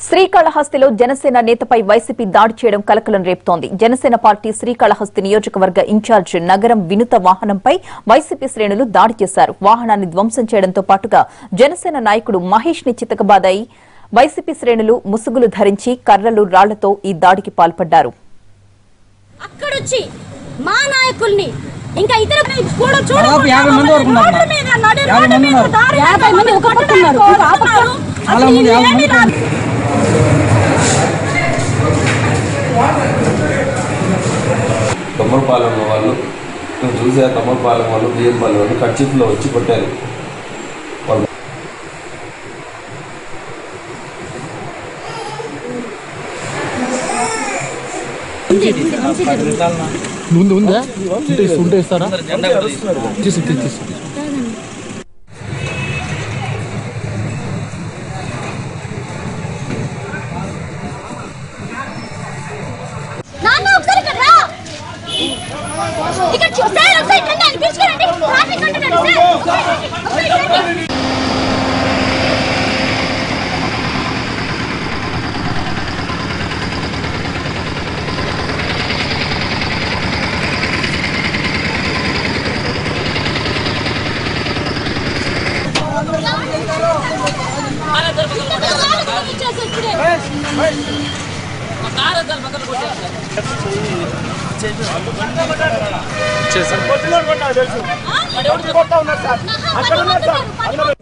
శ్రీకాళహస్తిలో Janasena నేతపై YCP దాడి చేయడం కలకలం రేపుతోంది జనసేన పార్టీ శ్రీకాళహస్తి నియోజకవర్గ ఇన్ఛార్జ్ నగరం వినుత వాహనంపై వైసీపీ శ్రేణులు దాడి చేశారు వాహనాన్ని ధ్వంసం చేయడంతో పాటుగా జనసేన నాయకుడు మహేష్ ని చితకబాదాయి వైసీపీ శ్రేణులు ముసుగులు ధరించి కర్రలు రాళ్లతో ఈ దాడికి పాల్పడ్డారు అక్కడొచ్చి మా నాయకుల్ని ఇంకా ఇతర కూడా దాదాపు యాభై మంది వరకు ఉన్నారు రోడ్ల మీద నడి యాభై రోడ్ల మంది మీద ఉన్నారు. దారి యాభై మంది ఒక పక్క ఉన్నారు, ఇంకో ఆ పక్క చాలా మంది యాభై ఏమీ మంది రాదు. తమ్మలపాలెం వాళ్ళు నేను చూసా తమ్మలపాలెం వాళ్ళు బియ్యంపాలెం వాళ్ళు కర్చీఫ్లో వచ్చి కొట్టారు వాళ్ళు ముందు ఉందా ఉంటే ఇస్తా- ఉంటే ఇస్తారా తీసి తీసి తీసి నాన్న ఒకసారి ఇక్కడ రా ఇక్కడ చూ- సార్ ఒకసారి రండి ఆయన పిలుచుకోరండి ట్రాఫిక్ అంటున్నాడు సార్ ఒకసారి రండి. ఇచ్చేసి ఇప్పుడే. ఆహా, పది మంది ఉన్నారు, పది మంది.